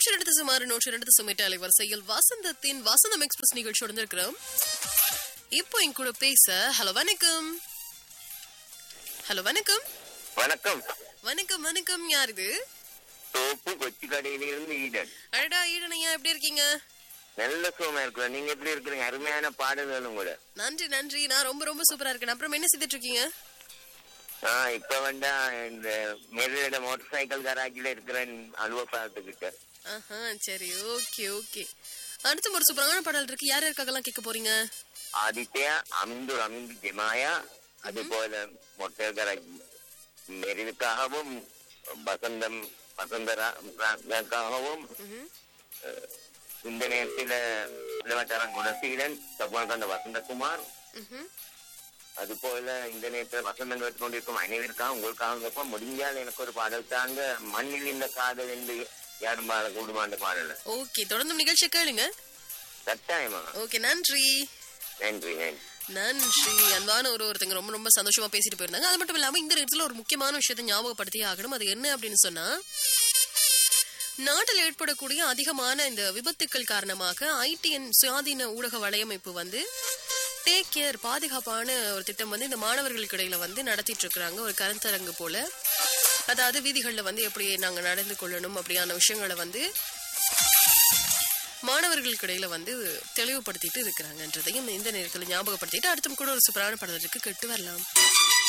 நூற்றி ரெண்டு சுமார் நூற்றி ரெண்டு சுமிட்ட அலைவரிசையில் வசந்தத்தின் வசந்தம் எக்ஸ்பிரஸ் நிகழ்ச்சியோட இருக்கிறோம் இப்போ என் கூட பேச ஹலோ வணக்கம் ஹலோ வணக்கம் வணக்கம் வணக்கம் வணக்கம் யார் இது தோப்பு கொச்சி கடையிலிருந்து ஈடன் அடடா ஈடனையா எப்படி இருக்கீங்க நல்ல சுகமா இருக்கிறோம் நீங்க எப்படி இருக்கிறீங்க அருமையான பாடல்களும் கூட நன்றி நன்றி நான் ரொம்ப ரொம்ப சூப்பரா இருக்கேன் அப்புறம் என்ன செய்துட்டு இருக்கீங்க ஆ இப்ப வந்தா இந்த மெரிட மோட்டார் சைக்கிள் கராஜில இருக்கிறேன் அலுவலகத்துக்கிட்ட ஆஹா சரி ஓகே ஓகே அடுத்து ஒரு சூப்பரான பாடல் இருக்கு யார் யாருக்காகலாம் கேட்க போறீங்க ஆதித்யா அமிந்து அமிந்து ஜெமாயா அது போல மொட்டர் கராஜ் மெரிலுக்காகவும் வசந்தம் வசந்தராக்காகவும் ம்ஹும். இந்த நேரத்தில் இளவட்டாரன் குணசீலன் சகுவானந்த வசந்தகுமார் ம்ஹும். அது போல இந்த நேரத்தில் வசந்தம் கேட்டுக் கொண்டிருக்கும் அனைவருக்காக உங்களுக்காக முடிஞ்சால் எனக்கு ஒரு பாடல் தாங்க மண்ணில் இந்த காதல் என்று யாரும் பாட கூடுமாண்ட பாடல ஓகே தொடர்ந்து நிகழ்ச்சி கேளுங்க கட்டாயமா ஓகே நன்றி நன்றி நன்றி நன்றி அன்பான ஒரு ஒருத்தங்க ரொம்ப ரொம்ப சந்தோஷமா பேசிட்டு போயிருந்தாங்க அது மட்டும் இல்லாம இந்த நேரத்துல ஒரு முக்கியமான விஷயத்தை ஞாபகப்படுத்தியே ஆகணும் அது என்ன அப்படின்னு சொன்னா நாட்டில் ஏற்படக்கூடிய அதிகமான இந்த விபத்துக்கள் காரணமாக ஐடிஎன் சுயாதீன ஊடக வலையமைப்பு வந்து டேக் கேர் பாதுகாப்பான ஒரு திட்டம் வந்து இந்த மாணவர்களுக்கு இடையில வந்து நடத்திட்டு இருக்கிறாங்க ஒரு கருத்தரங்கு போல அதாவது வீதிகளில் வந்து எப்படி நாங்க நடந்து கொள்ளணும் அப்படியான விஷயங்களை வந்து மாணவர்களுக்கு இடையில வந்து தெளிவுபடுத்திட்டு இருக்கிறாங்கன்றதையும் இந்த நேரத்தில் ஞாபகப்படுத்திட்டு அடுத்தும் கூட ஒரு சூப்பரான படத்திற்கு கேட்டு வரலாம்